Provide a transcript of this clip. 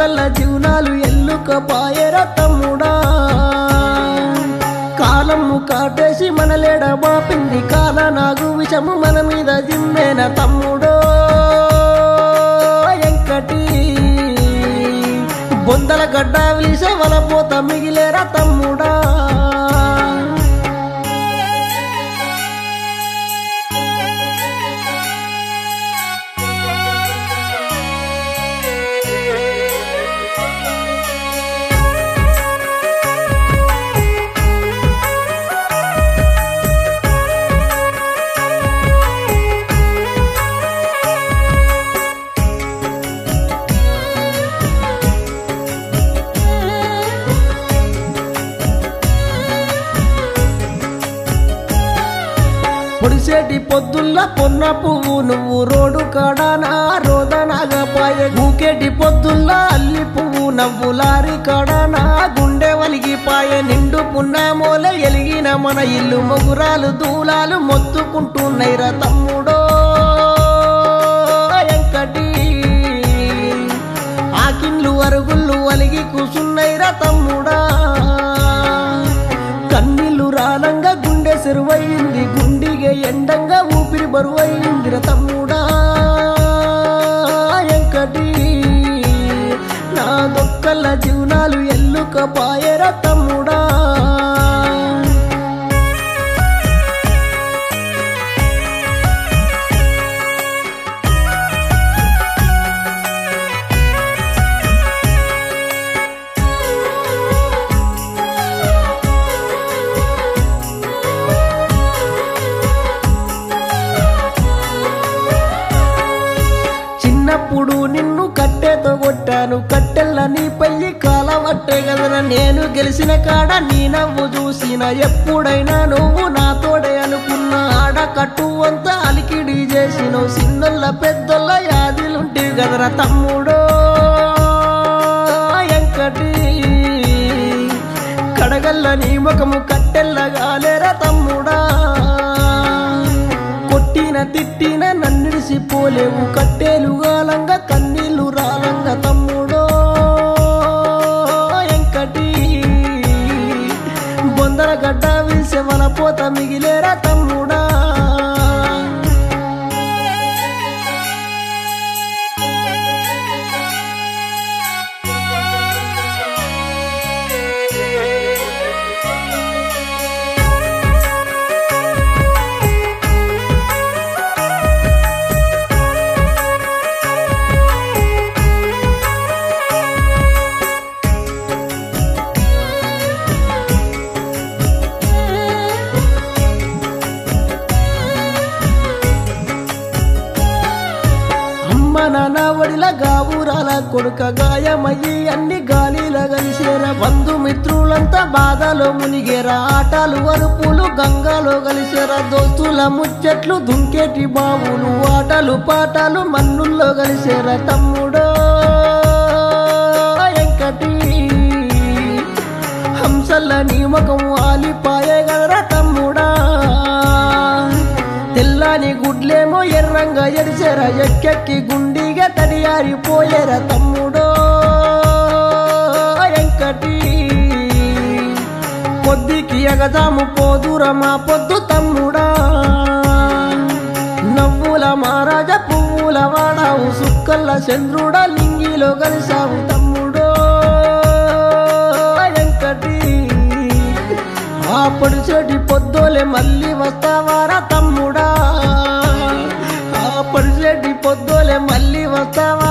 దొక్కల జీవనాలు ఎల్లుక పాయర తమ్ముడా కాలము కాటేసి మనలేడ బాపింది కాల నాగు విషము మన మీద జిమ్మేన తమ్ముడో ఎంకటి బొందల గడ్డ విలిసే వలపోత మిగిలేరా తమ్ముడా పొడిసేటి పొద్దుల్ల పొన్న పువ్వు నువ్వు రోడ్డు కాడానా రోదనాగపాయే గూకేటి పొద్దుల్ల అల్లి పువ్వు నవ్వు లారీ కాడానా గుండె వలిగిపాయే నిండు పున్నామోలే ఎలిగిన మన ఇల్లు మొగురాలు దూలాలు మొత్తుకుంటున్నైరా తమ్ముడో ఎంకటి ఆకిన్లు అరుగుళ్ళు అలిగి కూసున్నైరా తమ్ముడా కన్నీళ్లు రాలంగా గుండె సెరువయింది గుండిగే ఎండంగా ఊపిరి బరువయిందిర తమ్ముడా ఎంకటి నా దొక్కల జీవనాలు ఎల్లుక పాయర తమ్ముడా చిన్నప్పుడు నిన్ను కట్టెతో కొట్టాను కట్టెల్ల నీ పల్లి కాలవట్టే కదరా నేను గెలిచిన కాడ నీ నవ్వు చూసిన ఎప్పుడైనా నువ్వు నాతోడే అనుకున్న ఆడ కట్టు అంతా అలికిడి చేసిన చిన్నోళ్ళ పెద్దోళ్ళ యాదిలుంటే కదరా తమ్ముడో ఎంకటి కడగల్ల నీ ముఖము కట్టెల్లగాలేరా తమ్ముడా కొట్టిన తిట్టిన నన్నిడిసిపోలేవు కట్టేలు గాలంగా కన్నీళ్లు రాలంగా తమ్ముడో ఎంకటి బొందల గడ్డ విలిసే వల పోత మిగిలేరా తమ్ముడా అమ్మ నాన్న వడిల గావురాల కొడుక గాయమయ్యి అన్ని గాలిల కలిసేరా బంధుమిత్రులంతా బాధలో మునిగేరా ఆటలు అరుపులు గంగాలో కలిసేరా దోస్తుల ముచ్చట్లు దుంకేటి బావులు ఆటలు పాటలు మన్నుల్లో కలిసేరా తమ్ముడో ఎంకటి హంసల్ల నీ ముఖం ఆలిపాయే గదరా తమ్ముడా తెల్లని గుడ్లేమో ఎర్రంగా ఎరిసేరా ఎక్కెక్కి గుండిగా తడియారిపోయేరా తమ్ముడో ఎంకటి పొద్దుకి ఎగదాము పోదురా మా పొద్దు తమ్ముడా నవ్వుల మహారాజ పువ్వుల వాడావు సుక్కల్ల చంద్రుడా లింగిలో కలిసావు తమ్ముడో ఎంకటి ఆ పడిచేటి పొద్దోలే మళ్ళీ వస్తావారా తమ్ముడా ఆ పడిచేటి పొద్దోలే మళ్ళీ వస్తావా